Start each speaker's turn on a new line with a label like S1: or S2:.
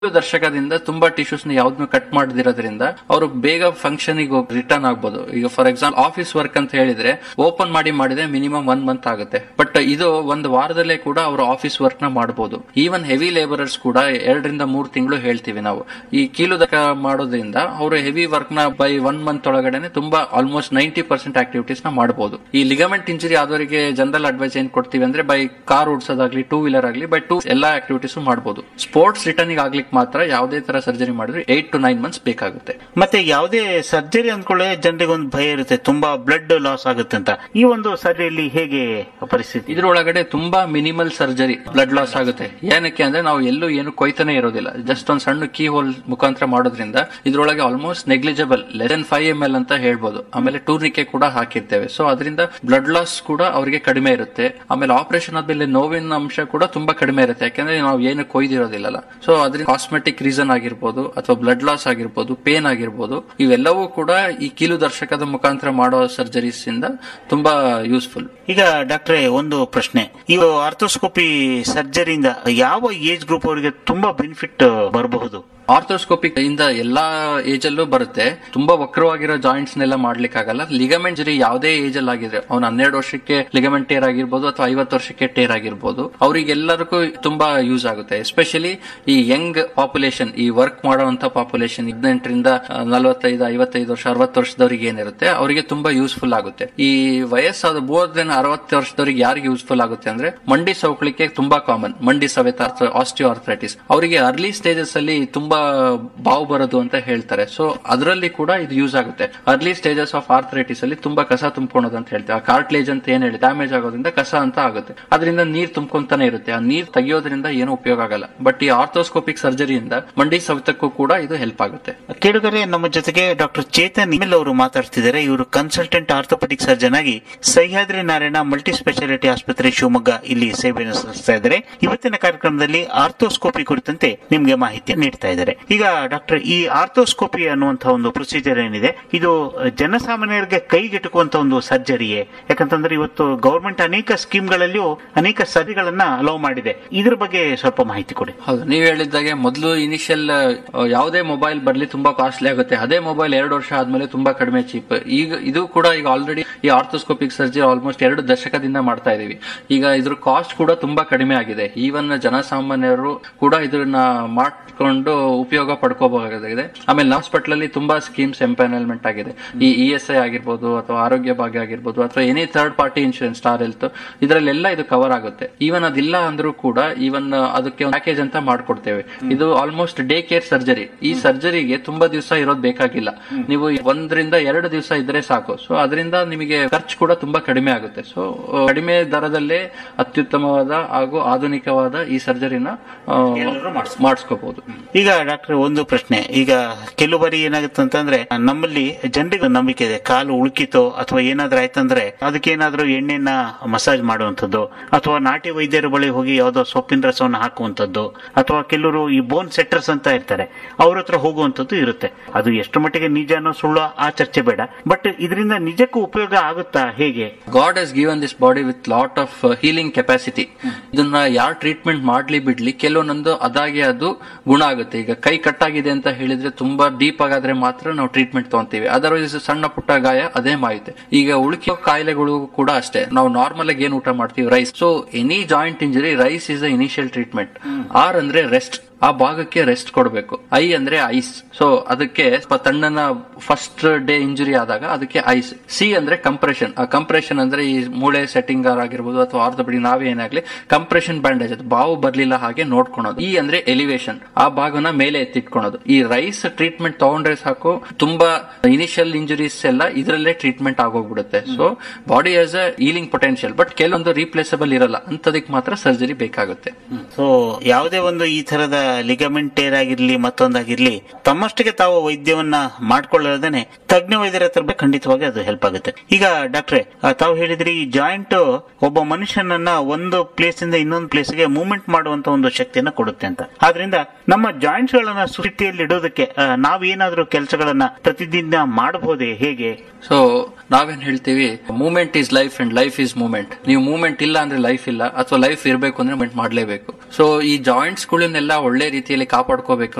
S1: ದರ್ಶಕದಿಂದ ತುಂಬಾ ಟಿಶ್ಯೂಸ್ ನ ಯಾವ್ದನ್ನು ಕಟ್ ಮಾಡದಿರೋದ್ರಿಂದ ಅವರು ಬೇಗ ಫಂಕ್ಷನ್ ರಿಟರ್ನ್ ಆಗ್ಬೋದು ಈಗ ಫಾರ್ ಎಕ್ಸಾಂಪಲ್ ಆಫೀಸ್ ವರ್ಕ್ ಅಂತ ಹೇಳಿದ್ರೆ ಓಪನ್ ಮಾಡಿ ಮಾಡಿದ್ರೆ ಮಿನಿಮಮ್ ಒನ್ ಮಂತ್ ಆಗುತ್ತೆ ಬಟ್ ಇದು ಒಂದು ವಾರದಲ್ಲೇ ಕೂಡ ಅವರು ಆಫೀಸ್ ವರ್ಕ್ ನ ಮಾಡಬಹುದು ಈವನ್ ಹೆವಿ ಲೇಬರರ್ಸ್ ಕೂಡ ಎರಡರಿಂದ ಮೂರು ತಿಂಗಳು ಹೇಳ್ತೀವಿ ನಾವು ಈ ಕೀಲು ದಕ ಮಾಡೋದ್ರಿಂದ ಅವರು ಹೆವಿ ವರ್ಕ್ ನ ಬೈ ಒನ್ ಮಂತ್ ಒಳಗಡೆ ತುಂಬಾ ಆಲ್ಮೋಸ್ಟ್ ನೈಂಟಿ ಪರ್ಸೆಂಟ್ ಆಕ್ಟಿವಿಟೀಸ್ ನ ಮಾಡಬಹುದು ಈ ಲಿಗಮೆಂಟ್ ಇಂಜುರಿ ಆದವರಿಗೆ ಜನರಲ್ ಅಡ್ವೈಸ್ ಏನ್ ಕೊಡ್ತೀವಿ ಅಂದ್ರೆ ಬೈ ಕಾರ್ ಓಡಿಸೋದಾಗ್ಲಿ ಟೂ ವೀಲರ್ ಆಗಲಿ ಬೈ ಟೂ ಎಲ್ಲಾ ಆಕ್ಟಿವಿಟೀಸ್ ಮಾಡಬಹುದು ಸ್ಪೋರ್ಟ್ಸ್ ರಿಟರ್ನಿಂಗ್ ಆಗ್ಲಿಕ್ಕೆ ಮಾತ್ರ ಯಾವುದೇ ತರ ಸರ್ಜರಿ ಮಾಡಿದ್ರೆ ಏಟ್ ಟು ನೈನ್ ಮಂತ್ಸ್ ಬೇಕಾಗುತ್ತೆ
S2: ಮತ್ತೆ ಯಾವುದೇ ಸರ್ಜರಿ ಅಂದ್ಕೊಳ್ಳೆ ಜನರಿಗೆ ಒಂದು ಭಯ ಇರುತ್ತೆ ತುಂಬಾ ಬ್ಲಡ್ ಲಾಸ್ ಆಗುತ್ತೆ ಅಂತ ಈ ಒಂದು ಸರ್ಜರಿಯಲ್ಲಿ ಹೇಗೆ ಪರಿಸ್ಥಿತಿ
S1: ಇದ್ರೊಳಗಡೆ ತುಂಬಾ ಮಿನಿಮಲ್ ಸರ್ಜರಿ ಬ್ಲಡ್ ಲಾಸ್ ಆಗುತ್ತೆ ಏನಕ್ಕೆ ಅಂದ್ರೆ ನಾವು ಎಲ್ಲೂ ಏನು ಕೊಯ್ತಾನೆ ಇರೋದಿಲ್ಲ ಜಸ್ಟ್ ಒಂದ್ ಸಣ್ಣ ಕೀ ಹೋಲ್ ಮುಖಾಂತರ ಮಾಡೋದ್ರಿಂದ ಇದ್ರೊಳಗೆ almost negligible less than five M L ಅಂತ ಹೇಳ್ಬೋದು ಆಮೇಲೆ ಟೂರ್ನಿಕೆ ಕೂಡ ಹಾಕಿರ್ತೇವೆ ಸೊ ಅದರಿಂದ ಬ್ಲಡ್ ಲಾಸ್ ಕೂಡ ಅವರಿಗೆ ಕಡಿಮೆ ಇರುತ್ತೆ ಆಮೇಲೆ ಆಪರೇಷನ್ ಆದ್ಮೇಲೆ ನೋವಿನ ಅಂಶ ಕೂಡ ತುಂಬಾ ಕಡಿಮೆ ಇರುತ್ತೆ ಯಾಕಂದ್ರೆ ನಾವು ಏನು ಕೊಯ್ದಿರೋದಿಲ್ಲಲ್ಲ ಸೊ ಅದರಿಂದ ಕಾಸ್ಮೆಟಿಕ್ ರೀಸನ್ ಆಗಿರ್ಬೋದು ಅಥವಾ ಬ್ಲಡ್ ಲಾಸ್ ಆಗಿರ್ಬೋದು ಪೇನ್ ಆಗಿರ್ಬೋದು ಇವೆಲ್ಲವೂ ಕೂಡ ಈ ಕೀಲು ದರ್ಶಕದ ಮುಖಾಂತರ ಮಾಡೋ ಸರ್ಜರೀಸ್ ಇಂದ ತುಂಬಾ ಯೂಸ್ಫುಲ್
S2: ಈಗ ಡಾಕ್ಟ್ರೆ ಒಂದು ಪ್ರಶ್ನೆ ಈ ಆರ್ಥೋಸ್ಕೋಪಿ ಸರ್ಜರಿಯಿಂದ ಯಾವ ಏಜ್ ಗ್ರೂಪ್ ಅವರಿಗೆ ತುಂಬಾ ಬೆನಿಫಿಟ್ ಬರಬಹುದು
S1: ಆರ್ಥೋಸ್ಕೋಪಿಕ್ ಇಂದ ಎಲ್ಲಾ ಏಜ್ ಅಲ್ಲೂ ಬರುತ್ತೆ ತುಂಬಾ ವಕ್ರವಾಗಿರೋ ಜಾಯಿಂಟ್ಸ್ ನೆಲ್ಲ ಮಾಡ್ಲಿಕ್ಕೆ ಆಗಲ್ಲ ಲಿಗಮೆಂಟ್ ಜರಿ ಯಾವುದೇ ಏಜ್ ಅಲ್ಲಿ ಆಗಿದ್ರೆ ಅವ್ನು ಹನ್ನೆರಡು ವರ್ಷಕ್ಕೆ ಲಿಗಮೆಂಟ್ ಟೇರ್ ಆಗಿರ್ಬೋದು ಅಥವಾ ಐವತ್ತು ವರ್ಷಕ್ಕೆ ಟೇರ್ ಆಗಿರ್ಬೋದು ಅವರಿಗೆಲ್ಲರಿಗೂ ತುಂಬಾ ಯೂಸ್ ಆಗುತ್ತೆ ಎಸ್ಪೆಷಲಿ ಈ ಯಂಗ್ ಪಾಪ್ಯುಲೇಷನ್ ಈ ವರ್ಕ್ ಮಾಡುವಂತ ಪಾಪ್ಯುಲೇಷನ್ ಹದಿನೆಂಟರಿಂದ ನಲವತ್ತೈದು ಐವತ್ತೈದು ವರ್ಷ ಅರವತ್ತು ವರ್ಷದವ್ರಿಗೆ ಏನಿರುತ್ತೆ ಅವರಿಗೆ ತುಂಬಾ ಯೂಸ್ಫುಲ್ ಆಗುತ್ತೆ ಈ ವಯಸ್ಸಾದ ಮೂವತ್ತರಿಂದ ಅರವತ್ತು ವರ್ಷದವ್ರಿಗೆ ಯಾರಿಗೆ ಯೂಸ್ಫುಲ್ ಆಗುತ್ತೆ ಅಂದ್ರೆ ಮಂಡಿ ಸೌಕಳಿಕೆ ತುಂಬಾ ಕಾಮನ್ ಮಂಡಿ ಸವೆತ ಆಸ್ಟಿಯೋ ಆರ್ಥರೈಟಿಸ್ ಅವರಿಗೆ ಅರ್ಲಿ ಸ್ಟೇಜಸ್ ಅಲ್ಲಿ ತುಂಬಾ ಬಾವು ಬರೋದು ಅಂತ ಹೇಳ್ತಾರೆ ಸೊ ಅದರಲ್ಲಿ ಕೂಡ ಇದು ಯೂಸ್ ಆಗುತ್ತೆ ಅರ್ಲಿ ಸ್ಟೇಜಸ್ ಆಫ್ ಆರ್ಥರೈಟಿಸ್ ಅಲ್ಲಿ ತುಂಬಾ ಕಸ ತುಂಬ್ಕೊಳೋದು ಅಂತ ಹೇಳ್ತೇವೆ ಆ ಕಾರ್ಟ್ಲೇಜ್ ಅಂತ ಏನ್ ಹೇಳಿ ಡ್ಯಾಮೇಜ್ ಆಗೋದ್ರಿಂದ ಕಸ ಅಂತ ಆಗುತ್ತೆ ಅದರಿಂದ ನೀರ್ ತುಂಬ್ಕೊಂತಾನೆ ಇರುತ್ತೆ ಆ ನೀರ್ ತೆಗಿಯೋದ್ರಿಂದ ಏನು ಉಪಯೋಗ ಆಗಲ್ಲ ಬಟ್ ಈ ಆರ್ಥೋಸ್ಕೋಪಿಕ್ ಸರ್ಜರಿಯಿಂದ ಮಂಡಿ ಸವೆತಕ್ಕೂ ಕೂಡ ಇದು ಹೆಲ್ಪ್ ಆಗುತ್ತೆ
S2: ಕೇಳುಗರೆ ನಮ್ಮ ಜೊತೆಗೆ ಡಾಕ್ಟರ್ ಚೇತನ್ ಇಮೇಲ್ ಅವರು ಮಾತಾಡ್ತಿದ್ದಾರೆ ಇವರು ಕನ್ಸಲ್ಟೆಂಟ್ ಆರ್ಥೋಪೆಟಿಕ್ ಸರ್ಜನ್ ಆಗಿ ಸಹ್ಯಾದ್ರಿ ನಾರಾಯಣ ಮಲ್ಟಿ ಸ್ಪೆಷಾಲಿಟಿ ಆಸ್ಪತ್ರೆ ಶಿವಮೊಗ್ಗ ಇಲ್ಲಿ ಸೇವೆಯನ್ನು ಸಲ್ಲಿಸ್ತಾ ಇದ್ದಾರೆ ಇವತ್ತಿನ ಕಾರ್ಯಕ್ರಮದಲ್ಲಿ ಆರ್ಥೋಸ್ಕೋಪಿ ಕುರಿತಂತೆ ನಿಮ್ಗೆ ಮಾಹಿತಿ ನೀಡ್ತಾ ಇದ್ದಾರೆ ಈಗ ಡಾಕ್ಟರ್ ಈ ಆರ್ಥೋಸ್ಕೋಪಿ ಅನ್ನುವಂತಹ ಒಂದು ಪ್ರೊಸೀಜರ್ ಏನಿದೆ ಇದು ಜನಸಾಮಾನ್ಯರಿಗೆ ಕೈಗೆಟುಕುವಂತ ಒಂದು ಸರ್ಜರಿಯೇ ಯಾಕಂತಂದ್ರೆ ಇವತ್ತು ಗವರ್ಮೆಂಟ್ ಅನೇಕ ಸ್ಕೀಮ್ಗಳಲ್ಲಿಯೂ ಅನೇಕ ಸರ್ಜರಿಗಳನ್ನ ಅಲೋ ಮಾಡಿದೆ ಇದ್ರ ಬಗ್ಗೆ ಸ್ವಲ್ಪ ಮಾಹಿತಿ ಕೊಡಿ
S1: ಹೌದು ನೀವು ಹೇಳಿದ್ದಾಗೆ ಮೊದಲು ಇನಿಷಿಯಲ್ ಯಾವುದೇ ಮೊಬೈಲ್ ಬರ್ಲಿ ತುಂಬಾ ಕಾಸ್ಟ್ಲಿ ಆಗುತ್ತೆ ಅದೇ ಮೊಬೈಲ್ ಎರಡು ವರ್ಷ ಆದ್ಮೇಲೆ ತುಂಬಾ ಕಡಿಮೆ ಚೀಪ್ ಈಗ ಇದು ಕೂಡ ಈಗ ಆಲ್ರೆಡಿ ಈ ಆರ್ಥೋಸ್ಕೋಪಿಕ್ ಸರ್ಜರಿ ಆಲ್ಮೋಸ್ಟ್ ಎರಡು ದಶಕದಿಂದ ಮಾಡ್ತಾ ಇದೀವಿ ಈಗ ಇದ್ರ ಕಾಸ್ಟ್ ಕೂಡ ತುಂಬಾ ಕಡಿಮೆ ಆಗಿದೆ ಈವನ್ ಜನಸಾಮಾನ್ಯರು ಕೂಡ ಇದನ್ನ ಮಾಡ್ಕೊಂಡು ಉಪಯೋಗ ಪಡ್ಕೋಬಹುದಾಗಿದೆ ಆಮೇಲೆ ಹಾಸ್ಪಿಟಲ್ ಅಲ್ಲಿ ತುಂಬಾ ಸ್ಕೀಮ್ಸ್ ಎಂಪ್ಯಾನಲ್ಮೆಂಟ್ ಆಗಿದೆ ಈ ಇ ಎಸ್ ಐ ಆಗಿರ್ಬೋದು ಅಥವಾ ಆರೋಗ್ಯ ಭಾಗ್ಯ ಆಗಿರ್ಬೋದು ಅಥವಾ any third party insurance Star Health ಇದರಲ್ಲೆಲ್ಲ ಇದು ಕವರ್ ಆಗುತ್ತೆ ಈವನ್ ಅದಿಲ್ಲ ಅಂದ್ರೂ ಕೂಡ ಈವನ್ ಅದಕ್ಕೆ ಪ್ಯಾಕೇಜ್ ಅಂತ ಮಾಡ್ಕೊಡ್ತೇವೆ ಇದು ಆಲ್ಮೋಸ್ಟ್ ಡೇ ಕೇರ್ ಸರ್ಜರಿ ಈ ಸರ್ಜರಿಗೆ ತುಂಬಾ ದಿವಸ ಇರೋದು ಬೇಕಾಗಿಲ್ಲ ನೀವು ಒಂದರಿಂದ ಎರಡು ದಿವಸ ಇದ್ರೆ ಸಾಕು ಸೊ ಅದರಿಂದ ನಿಮಗೆ ಖರ್ಚು ಕೂಡ ತುಂಬಾ ಕಡಿಮೆ ಆಗುತ್ತೆ ಸೊ ಕಡಿಮೆ ದರದಲ್ಲೇ ಅತ್ಯುತ್ತಮವಾದ ಹಾಗೂ ಆಧುನಿಕವಾದ ಈ ಸರ್ಜರಿನ ಮಾಡಿಸ್ಕೋಬಹುದು
S2: ಈಗ ಡಾಕ್ಟರ್ ಒಂದು ಪ್ರಶ್ನೆ ಈಗ ಕೆಲವು ಬಾರಿ ಏನಾಗುತ್ತೆ ಅಂತಂದ್ರೆ ನಮ್ಮಲ್ಲಿ ಜನರಿಗೆ ನಂಬಿಕೆ ಇದೆ ಕಾಲು ಉಳುಕಿತೋ ಅಥವಾ ಏನಾದ್ರೂ ಆಯ್ತಂದ್ರೆ ಅದಕ್ಕೆ ಏನಾದ್ರೂ ಎಣ್ಣೆನ ಮಸಾಜ್ ಮಾಡುವಂಥದ್ದು ಅಥವಾ ನಾಟಿ ವೈದ್ಯರ ಬಳಿ ಹೋಗಿ ಯಾವುದೋ ಸೊಪ್ಪಿನ ರಸವನ್ನು ಹಾಕುವಂಥದ್ದು ಅಥವಾ ಕೆಲವರು ಈ ಬೋನ್ ಸೆಟ್ಟರ್ಸ್ ಅಂತ ಇರ್ತಾರೆ ಅವ್ರ ಹತ್ರ ಹೋಗುವಂಥದ್ದು ಇರುತ್ತೆ ಅದು ಎಷ್ಟು ಮಟ್ಟಿಗೆ ನಿಜನೋ ಸುಳ್ಳು ಆ ಚರ್ಚೆ ಬೇಡ ಬಟ್ ಇದರಿಂದ ನಿಜಕ್ಕೂ ಉಪಯೋಗ ಆಗುತ್ತಾ ಹೇಗೆ
S1: God has given this body with lot of healing capacity ಇದನ್ನ ಯಾರು ಟ್ರೀಟ್ಮೆಂಟ್ ಮಾಡ್ಲಿ ಬಿಡ್ಲಿ ಕೆಲವೊಂದೊಂದು ಅದಾಗೆ ಅದು ಗುಣ ಆಗುತ್ತೆ ಈಗ ಕೈ ಕಟ್ಟಾಗಿದೆ ಅಂತ ಹೇಳಿದ್ರೆ ತುಂಬಾ ಡೀಪ್ ಆಗಾದ್ರೆ ಮಾತ್ರ ನಾವು ಟ್ರೀಟ್ಮೆಂಟ್ ತಗೊಂತೀವಿ ಅದರ್ವೈಸ್ ಸಣ್ಣ ಪುಟ್ಟ ಗಾಯ ಅದೇ ಮಾಯುತ್ತೆ ಈಗ ಉಳುಕಿಯೋ ಕಾಯಿಲೆಗಳು ಕೂಡ ಅಷ್ಟೇ ನಾವು ನಾರ್ಮಲ್ ಆಗಿ ಏನ್ ಊಟ ಮಾಡ್ತೀವಿ RICE so any joint injury RICE is a initial treatment R ಅಂದ್ರೆ ರೆಸ್ಟ್ ಆ ಭಾಗಕ್ಕೆ ರೆಸ್ಟ್ ಕೊಡಬೇಕು ಐ ಅಂದ್ರೆ ಐಸ್ ಸೊ ಅದಕ್ಕೆ ಸ್ವಲ್ಪ ತಣ್ಣನ ಫಸ್ಟ್ ಡೇ ಇಂಜುರಿ ಆದಾಗ ಅದಕ್ಕೆ ಐಸ್ ಸಿ ಅಂದ್ರೆ ಕಂಪ್ರೆಷನ್ ಆ ಕಂಪ್ರೆಷನ್ ಅಂದ್ರೆ ಈ ಮೂಳೆ ಸೆಟ್ಟಿಂಗ್ ಆಗಿರ್ಬೋದು ಅಥವಾ ಆರ್ಥೋಪೆಡಿ ನಾವೇ ಏನಾಗ್ಲಿ ಕಂಪ್ರೆಷನ್ ಬ್ಯಾಂಡೇಜ್ ಅದು ಬಾವು ಬರ್ಲಿಲ್ಲ ಹಾಗೆ ನೋಡ್ಕೊಳೋದು ಈ ಅಂದ್ರೆ ಎಲಿವೇಶನ್ ಆ ಭಾಗನ ಮೇಲೆ ಎತ್ತಿಟ್ಕೊಳೋದು ಈ ರೈಸ್ ಟ್ರೀಟ್ಮೆಂಟ್ ತಗೊಂಡ್ರೆ ಸಾಕು ತುಂಬಾ ಇನಿಷಿಯಲ್ ಇಂಜುರೀಸ್ ಎಲ್ಲ ಇದರಲ್ಲೇ ಟ್ರೀಟ್ಮೆಂಟ್ ಆಗೋಗ್ಬಿಡುತ್ತೆ so body has uh healing potential but ಕೆಲವೊಂದು ರೀಪ್ಲೇಸಬಲ್ ಇರಲ್ಲ ಅಂತದಕ್ಕೆ ಮಾತ್ರ ಸರ್ಜರಿ ಬೇಕಾಗುತ್ತೆ
S2: ಸೊ ಯಾವುದೇ ಒಂದು ಈ ತರದ ಲಿಗಮೆಂಟ್ ಟೇರ್ ಆಗಿರ್ಲಿ ಮತ್ತೊಂದಾಗಿರ್ಲಿ ತಮ್ಮಷ್ಟಿಗೆ ತಾವು ವೈದ್ಯವನ್ನ ಮಾಡ್ಕೊಳ್ಳೋದೇನೆ ತಜ್ಞ ವೈದ್ಯರ ಹತ್ರ ಬಂದ್ರೆ ಖಂಡಿತವಾಗಿ ಅದು ಹೆಲ್ಪ್ ಆಗುತ್ತೆ ಈಗ ಡಾಕ್ಟ್ರೆ ಆ, ತಾವು ಹೇಳಿದ್ರಿ ಈ ಜಾಯಿಂಟ್ ಒಬ್ಬ ಮನುಷ್ಯನನ್ನ ಒಂದು ಪ್ಲೇಸ್ ಇಂದ ಇನ್ನೊಂದು ಪ್ಲೇಸ್ಗೆ ಮೂವ್ಮೆಂಟ್ ಮಾಡುವಂತ ಒಂದು ಶಕ್ತಿಯನ್ನ ಕೊಡುತ್ತೆ ಅಂತ ಆದ್ರಿಂದ ನಮ್ಮ ಜಾಯಿಂಟ್ಸ್ ಗಳನ್ನ ಸ್ಥಿತಿಯಲ್ಲಿ ಇಡೋದಕ್ಕೆ ಆ, ನಾವೇನಾದ್ರೂ ಕೆಲಸಗಳನ್ನ ಪ್ರತಿದಿನ ಮಾಡಬಹುದೇ ಹೇಗೆ
S1: ಸೊ ನಾವೇನ್ ಹೇಳ್ತೀವಿ movement is life and life is movement ನೀವು ಮೂವ್ಮೆಂಟ್ ಇಲ್ಲ ಅಂದ್ರೆ ಲೈಫ್ ಇಲ್ಲ ಅಥವಾ ಲೈಫ್ ಇರಬೇಕು ಅಂದ್ರೆ ಮೂವ್ಮೆಂಟ್ ಮಾಡಲೇಬೇಕು ಸೊ ಈ ಜಾಯಿಂಟ್ಸ್ ಗಳನ್ನೆಲ್ಲ ಒಳ್ಳೆ ಒಳ್ಳೆ ರೀತಿಯಲ್ಲಿ ಕಾಪಾಡ್ಕೋಬೇಕು